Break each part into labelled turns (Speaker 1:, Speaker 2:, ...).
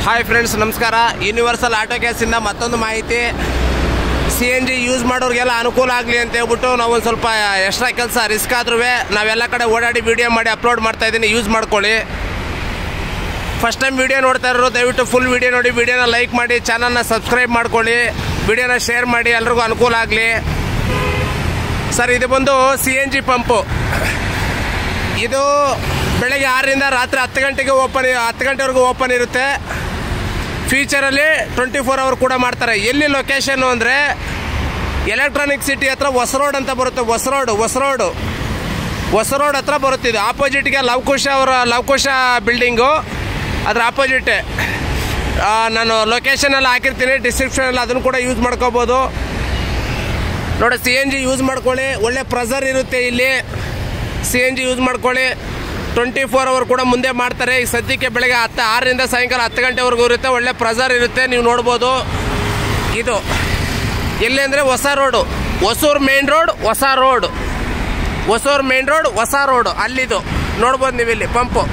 Speaker 1: hi friends ನಮಸ್ಕಾರ universal auto ಗ್ಯಾಸಿಂದ ಮತ್ತೊಂದು ಮಾಹಿತಿ ಸಿ ಎನ್ ಜಿ ಯೂಸ್ ಮಾಡೋರಿಗೆಲ್ಲ ಅನುಕೂಲ ಆಗಲಿ ಅಂತ ಹೇಳ್ಬಿಟ್ಟು ನಾವು ಒಂದು ಸ್ವಲ್ಪ ಎಕ್ಸ್ಟ್ರಾ ಕೆಲಸ ರಿಸ್ಕ್ ಆದ್ರೂ ನಾವೆಲ್ಲ ಕಡೆ ಓಡಾಡಿ ವಿಡಿಯೋ ಮಾಡಿ ಅಪ್ಲೋಡ್ ಮಾಡ್ತಾ ಇದ್ದೀನಿ ಯೂಸ್ ಮಾಡ್ಕೊಳ್ಳಿ ಫಸ್ಟ್ ಟೈಮ್ ವಿಡಿಯೋ ನೋಡ್ತಾ ಇರೋರು ದಯವಿಟ್ಟು ಫುಲ್ ವಿಡಿಯೋ ನೋಡಿ ವಿಡಿಯೋನ ಲೈಕ್ ಮಾಡಿ ಚಾನಲ್ನ ಸಬ್ಸ್ಕ್ರೈಬ್ ಮಾಡ್ಕೊಳ್ಳಿ ವಿಡಿಯೋನ ಶೇರ್ ಮಾಡಿ ಎಲ್ರಿಗೂ ಅನುಕೂಲ ಆಗಲಿ ಸರ್ ಇದು ಬಂದು ಸಿ ಎನ್ ಜಿ ಪಂಪು ಇದು ಬೆಳಗ್ಗೆ ಆರರಿಂದ ರಾತ್ರಿ ಹತ್ತು ಗಂಟೆಗೆ ಓಪನ್ ಹತ್ತು ಗಂಟೆವರೆಗೂ ಓಪನ್ ಇರುತ್ತೆ ಫ್ಯೂಚರಲ್ಲಿ ಟ್ವೆಂಟಿ ಫೋರ್ ಅವರ್ ಕೂಡ ಮಾಡ್ತಾರೆ ಎಲ್ಲಿ ಲೊಕೇಶನ್ನು ಅಂದರೆ ಎಲೆಕ್ಟ್ರಾನಿಕ್ ಸಿಟಿ ಹತ್ರ ಹೊಸ ರೋಡ್ ಅಂತ ಬರುತ್ತೆ ಹೊಸ ರೋಡ್ ಹೊಸ ರೋಡು ಹೊಸ ರೋಡ್ ಹತ್ರ ಬರುತ್ತೆ ಇದು ಆಪೋಸಿಟ್ಗೆ ಲವಕುಶ ಅವರ ಲವಕುಶ ಬಿಲ್ಡಿಂಗು ಅದ್ರ ಆಪೋಸಿಟ್ಟೆ ನಾನು ಲೊಕೇಶನಲ್ಲಿ ಹಾಕಿರ್ತೀನಿ ಡಿಸ್ಕ್ರಿಪ್ಷನಲ್ಲಿ ಅದನ್ನು ಕೂಡ ಯೂಸ್ ಮಾಡ್ಕೋಬೋದು ನೋಡಿ ಸಿ ಎನ್ ಜಿ ಯೂಸ್ ಮಾಡ್ಕೊಳ್ಳಿ ಒಳ್ಳೆ ಪ್ರೆಸರ್ ಇರುತ್ತೆ ಇಲ್ಲಿ ಸಿ ಎನ್ ಜಿ ಯೂಸ್ ಮಾಡ್ಕೊಳ್ಳಿ ಟ್ವೆಂಟಿ ಫೋರ್ ಅವರ್ ಕೂಡ ಮುಂದೆ ಮಾಡ್ತಾರೆ ಈಗ ಸದ್ಯಕ್ಕೆ ಬೆಳಗ್ಗೆ ಹತ್ತು ಆರರಿಂದ ಸಾಯಂಕಾಲ ಹತ್ತು ಗಂಟೆವರೆಗೂ ಇರುತ್ತೆ ಒಳ್ಳೆ ಪ್ರೆಸರ್ ಇರುತ್ತೆ ನೀವು ನೋಡ್ಬೋದು ಇದು ಎಲ್ಲಿ ಅಂದರೆ ಹೊಸ ರೋಡು ಹೊಸೂರು ಮೇನ್ ರೋಡ್ ಹೊಸ ರೋಡ್ ಹೊಸೂರು ಮೇನ್ ರೋಡ್ ಹೊಸ ರೋಡು ಅಲ್ಲಿದು ನೋಡ್ಬೋದು ನೀವು ಇಲ್ಲಿ pump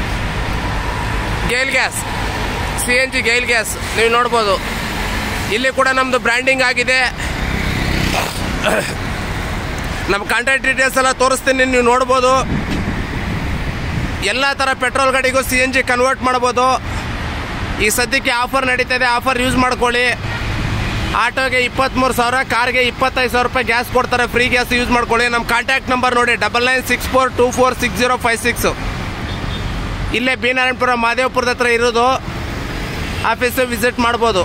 Speaker 1: GAIL gas C N G GAIL gas ನೀವು ನೋಡ್ಬೋದು ಇಲ್ಲಿ ಕೂಡ ನಮ್ಮದು ಬ್ರ್ಯಾಂಡಿಂಗ್ ಆಗಿದೆ ನಮ್ಮ ಕಾಂಟ್ಯಾಕ್ಟ್ ಡೀಟೇಲ್ಸ್ ಎಲ್ಲ ತೋರಿಸ್ತೀನಿ ನೀವು ನೋಡ್ಬೋದು ಎಲ್ಲ ಥರ ಪೆಟ್ರೋಲ್ ಗಾಡಿಗೂ ಸಿ ಎನ್ ಜಿ ಕನ್ವರ್ಟ್ ಮಾಡ್ಬೋದು ಈ ಸದ್ಯಕ್ಕೆ ಆಫರ್ ನಡೀತಾ ಇದೆ ಆಫರ್ ಯೂಸ್ ಮಾಡ್ಕೊಳ್ಳಿ ಆಟೋಗೆ ಇಪ್ಪತ್ತ್ಮೂರು ಸಾವಿರ ಕಾರ್ಗೆ ಇಪ್ಪತ್ತೈದು ಸಾವಿರ ರೂಪಾಯಿ ಗ್ಯಾಸ್ ಕೊಡ್ತಾರೆ ಫ್ರೀ ಗ್ಯಾಸ್ ಯೂಸ್ ಮಾಡ್ಕೊಳ್ಳಿ ನಮ್ಮ ಕಾಂಟ್ಯಾಕ್ಟ್ ನಂಬರ್ ನೋಡಿ double nine six four two four six zero five six ಇಲ್ಲೇ ಬಿ ನಾರಾಯಣಪುರ ಮಹದೇವಪುರದ ಹತ್ರ ಇರೋದು ಆಫೀಸು ವಿಸಿಟ್ ಮಾಡ್ಬೋದು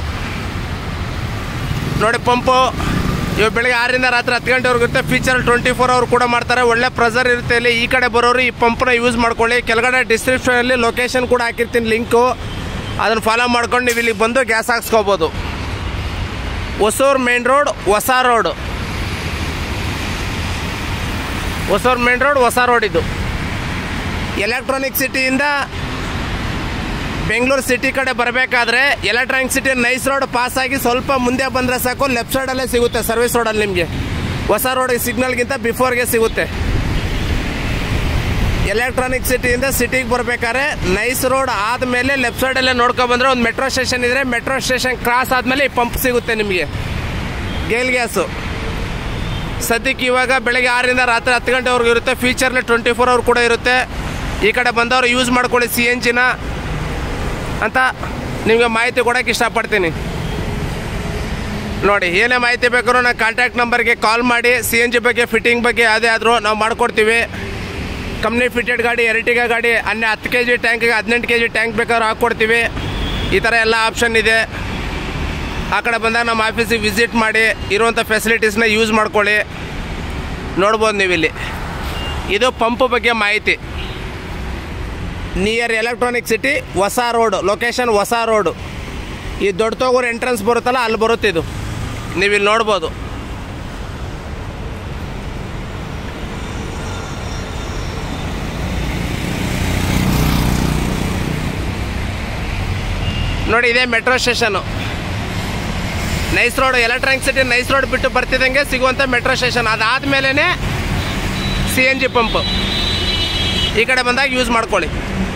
Speaker 1: ನೋಡಿ ಪಂಪು ಇವಾಗ ಬೆಳಗ್ಗೆ ಆರರಿಂದ ರಾತ್ರಿ ಹತ್ತು ಗಂಟೆವರೆಗೂ ಇರುತ್ತೆ ಫೀಚರ್ ಟ್ವೆಂಟಿ ಫೋರ್ ಅವರ್ ಕೂಡ ಮಾಡ್ತಾರೆ ಒಳ್ಳೆ ಪ್ರೆಸರ್ ಇರುತ್ತೆ ಇಲ್ಲಿ ಈ ಕಡೆ ಬರೋರು ಈ ಪಂಪ್ನ ಯೂಸ್ ಮಾಡ್ಕೊಳ್ಳಿ ಕೆಳಗಡೆ ಡಿಸ್ಕ್ರಿಪ್ಷನಲ್ಲಿ ಲೊಕೇಶನ್ ಕೂಡ ಹಾಕಿರ್ತೀನಿ ಲಿಂಕು ಅದನ್ನು ಫಾಲೋ ಮಾಡ್ಕೊಂಡು ನೀವು ಇಲ್ಲಿಗೆ ಬಂದು ಗ್ಯಾಸ್ ಹಾಕ್ಸ್ಕೋಬೋದು ಹೊಸೂರು ಮೇನ್ ರೋಡ್ ಹೊಸ ರೋಡ್ ಹೊಸೂರು ಮೇನ್ ರೋಡ್ ಹೊಸ ರೋಡ್ ಇದು ಎಲೆಕ್ಟ್ರಾನಿಕ್ ಸಿಟಿಯಿಂದ ಬೆಂಗಳೂರು ಸಿಟಿ ಕಡೆ ಬರಬೇಕಾದ್ರೆ electronic city nice road pass ಆಗಿ ಸ್ವಲ್ಪ ಮುಂದೆ ಬಂದರೆ ಸಾಕು ಲೆಫ್ಟ್ ಸೈಡಲ್ಲೇ ಸಿಗುತ್ತೆ ಸರ್ವಿಸ್ ರೋಡಲ್ಲಿ ನಿಮಗೆ ಹೊಸ ರೋಡ್ ಸಿಗ್ನಲ್ಗಿಂತ ಬಿಫೋರ್ಗೆ ಸಿಗುತ್ತೆ ಎಲೆಕ್ಟ್ರಾನಿಕ್ ಸಿಟಿಯಿಂದ ಸಿಟಿಗೆ ಬರಬೇಕಾದ್ರೆ ನೈಸ್ ರೋಡ್ ಆದಮೇಲೆ ಲೆಫ್ಟ್ ಸೈಡಲ್ಲೇ ನೋಡ್ಕೊ ಬಂದರೆ ಒಂದು ಮೆಟ್ರೋ ಸ್ಟೇಷನ್ ಇದ್ರೆ ಮೆಟ್ರೋ ಸ್ಟೇಷನ್ ಕ್ರಾಸ್ ಆದಮೇಲೆ ಈ ಪಂಪ್ ಸಿಗುತ್ತೆ ನಿಮಗೆ ಗೇಲ್ ಗ್ಯಾಸು ಸದ್ಯಕ್ಕೆ ಇವಾಗ ಬೆಳಗ್ಗೆ ಆರರಿಂದ ರಾತ್ರಿ ಹತ್ತು ಗಂಟೆವರೆಗೂ ಇರುತ್ತೆ ಫ್ಯೂಚರ್ಲಿ ಟ್ವೆಂಟಿ ಫೋರ್ ಅವರ್ ಕೂಡ ಇರುತ್ತೆ ಈ ಕಡೆ ಬಂದವರು ಯೂಸ್ ಮಾಡ್ಕೊಳ್ಳಿ ಸಿ ಎನ್ ಜಿನ ಅಂತ ನಿಮಗೆ ಮಾಹಿತಿ ಕೊಡೋಕೆ ಇಷ್ಟಪಡ್ತೀನಿ ನೋಡಿ ಏನೇ ಮಾಹಿತಿ ಬೇಕಾದ್ರೂ ನಾನು ಕಾಂಟ್ಯಾಕ್ಟ್ ನಂಬರ್ಗೆ ಕಾಲ್ ಮಾಡಿ ಸಿ ಎನ್ ಜಿ ಬಗ್ಗೆ ಫಿಟ್ಟಿಂಗ್ ಬಗ್ಗೆ ಯಾವುದೇ ಆದರೂ ನಾವು ಮಾಡಿಕೊಡ್ತೀವಿ ಕಂಪ್ನಿ ಫಿಟೆಡ್ ಗಾಡಿ ಎರ್ಟಿಗಾ ಗಾಡಿ ಅನ್ನೆ ಹತ್ತು ಕೆ ಜಿ ಟ್ಯಾಂಕಿಗೆ ಹದಿನೆಂಟು ಕೆ ಜಿ ಟ್ಯಾಂಕ್ ಬೇಕಾದ್ರೂ ಹಾಕ್ಕೊಡ್ತೀವಿ ಈ ಥರ ಎಲ್ಲ ಆಪ್ಷನ್ ಇದೆ ಆ ಕಡೆ ಬಂದಾಗ ನಮ್ಮ ಆಫೀಸಿಗೆ ವಿಸಿಟ್ ಮಾಡಿ ಇರುವಂಥ ಫೆಸಿಲಿಟೀಸ್ನ ಯೂಸ್ ಮಾಡ್ಕೊಳ್ಳಿ ನೋಡ್ಬೋದು ನೀವಿಲ್ಲಿ ಇದು ಪಂಪ್ ಬಗ್ಗೆ ಮಾಹಿತಿ ನಿಯರ್ ಎಲೆಕ್ಟ್ರಾನಿಕ್ ಸಿಟಿ ಹೊಸ ರೋಡು ಲೊಕೇಶನ್ ಹೊಸ ರೋಡು ಈ ದೊಡ್ಡ ತಗೋರು ಎಂಟ್ರೆನ್ಸ್ ಬರುತ್ತಲ್ಲ ಅಲ್ಲಿ ಬರುತ್ತೆ ಇದು ನೀವು ಇಲ್ಲಿ ನೋಡ್ಬೋದು ನೋಡಿ ಇದೇ metro station nice road electronic city nice road ಬಿಟ್ಟು ಬರ್ತಿದ್ದಂಗೆ ಸಿಗುವಂಥ ಮೆಟ್ರೋ ಸ್ಟೇಷನ್ ಅದಾದಮೇಲೆ ಸಿ ಎನ್ ಜಿ ಪಂಪ್ ಈ ಕಡೆ ಬಂದಾಗ ಯೂಸ್ ಮಾಡ್ಕೊಳ್ಳಿ